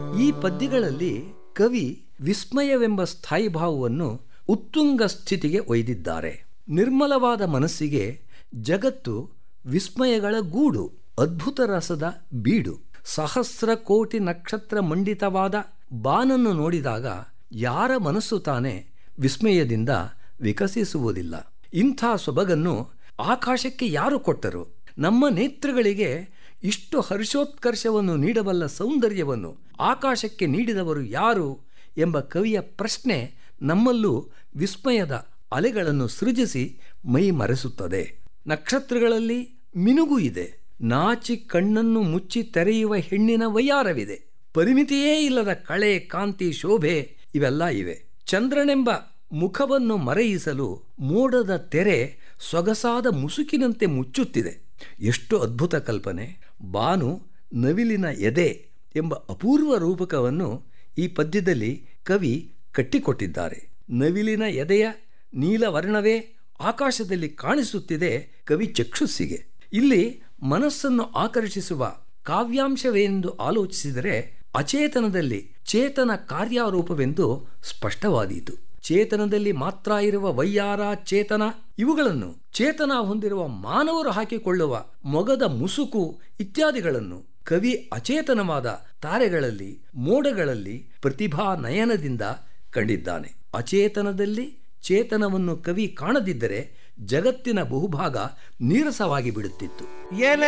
ಈ ಪದ್ಯಗಳಲ್ಲಿ ಕವಿ ವಿಸ್ಮಯವೆಂಬ ಸ್ಥಾಯಿ ಭಾವವನ್ನು ಉತ್ತುಂಗ ಸ್ಥಿತಿಗೆ ಒಯ್ದಿದ್ದಾರೆ ನಿರ್ಮಲವಾದ ಮನಸ್ಸಿಗೆ ಜಗತ್ತು ವಿಸ್ಮಯಗಳ ಗೂಡು ಅದ್ಭುತ ರಸದ ಬೀಡು ಸಹಸ್ರ ಕೋಟಿ ನಕ್ಷತ್ರ ಮಂಡಿತವಾದ ಬಾನನ್ನು ನೋಡಿದಾಗ ಯಾರ ಮನಸ್ಸು ತಾನೇ ವಿಸ್ಮಯದಿಂದ ವಿಕಸಿಸುವುದಿಲ್ಲ ಇಂಥ ಸೊಬಗನ್ನು ಆಕಾಶಕ್ಕೆ ಯಾರು ಕೊಟ್ಟರು ನಮ್ಮ ನೇತ್ರಗಳಿಗೆ ಇಷ್ಟು ಹರ್ಷೋತ್ಕರ್ಷವನ್ನು ನೀಡಬಲ್ಲ ಸೌಂದರ್ಯವನ್ನು ಆಕಾಶಕ್ಕೆ ನೀಡಿದವರು ಯಾರು ಎಂಬ ಕವಿಯ ಪ್ರಶ್ನೆ ನಮ್ಮಲ್ಲೂ ವಿಸ್ಮಯದ ಅಲೆಗಳನ್ನು ಸೃಜಿಸಿ ಮೈ ಮರೆಸುತ್ತದೆ ನಕ್ಷತ್ರಗಳಲ್ಲಿ ಮಿನುಗು ಇದೆ ನಾಚಿ ಕಣ್ಣನ್ನು ಮುಚ್ಚಿ ತೆರೆಯುವ ಹೆಣ್ಣಿನ ವಯ್ಯಾರವಿದೆ ಪರಿಮಿತಿಯೇ ಇಲ್ಲದ ಕಳೆ ಕಾಂತಿ ಶೋಭೆ ಇವೆಲ್ಲ ಇವೆ ಚಂದ್ರನೆಂಬ ಮುಖವನ್ನು ಮರೆಯಿಸಲು ಮೋಡದ ತೆರೆ ಸೊಗಸಾದ ಮುಸುಕಿನಂತೆ ಮುಚ್ಚುತ್ತಿದೆ ಎಷ್ಟು ಅದ್ಭುತ ಕಲ್ಪನೆ ಬಾನು ನವಿಲಿನ ಎದೆ ಎಂಬ ಅಪೂರ್ವ ರೂಪಕವನ್ನು ಈ ಪದ್ಯದಲ್ಲಿ ಕವಿ ಕಟ್ಟಿಕೊಟ್ಟಿದ್ದಾರೆ ನವಿಲಿನ ಎದೆಯ ನೀಲವರ್ಣವೇ ಆಕಾಶದಲ್ಲಿ ಕಾಣಿಸುತ್ತಿದೆ ಕವಿ ಚಕ್ಷುಸ್ಸಿಗೆ ಇಲ್ಲಿ ಮನಸ್ಸನ್ನು ಆಕರ್ಷಿಸುವ ಕಾವ್ಯಾಂಶವೆಂದು ಆಲೋಚಿಸಿದರೆ ಅಚೇತನದಲ್ಲಿ ಚೇತನ ಕಾರ್ಯಾರೂಪವೆಂದು ಸ್ಪಷ್ಟವಾದೀತು ಚೇತನದಲ್ಲಿ ಮಾತ್ರ ಇರುವ ವಯ್ಯಾರ ಚೇತನ ಇವುಗಳನ್ನು ಚೇತನ ಹೊಂದಿರುವ ಮಾನವರು ಹಾಕಿಕೊಳ್ಳುವ ಮೊಗದ ಮುಸುಕು ಇತ್ಯಾದಿಗಳನ್ನು ಕವಿ ಅಚೇತನವಾದ ತಾರೆಗಳಲ್ಲಿ ಮೋಡಗಳಲ್ಲಿ ಪ್ರತಿಭಾ ನಯನದಿಂದ ಕಂಡಿದ್ದಾನೆ ಅಚೇತನದಲ್ಲಿ ಚೇತನವನ್ನು ಕವಿ ಕಾಣದಿದ್ದರೆ ಜಗತ್ತಿನ ಬಹುಭಾಗ ನೀರಸವಾಗಿ ಬಿಡುತ್ತಿತ್ತು ಎಲೆ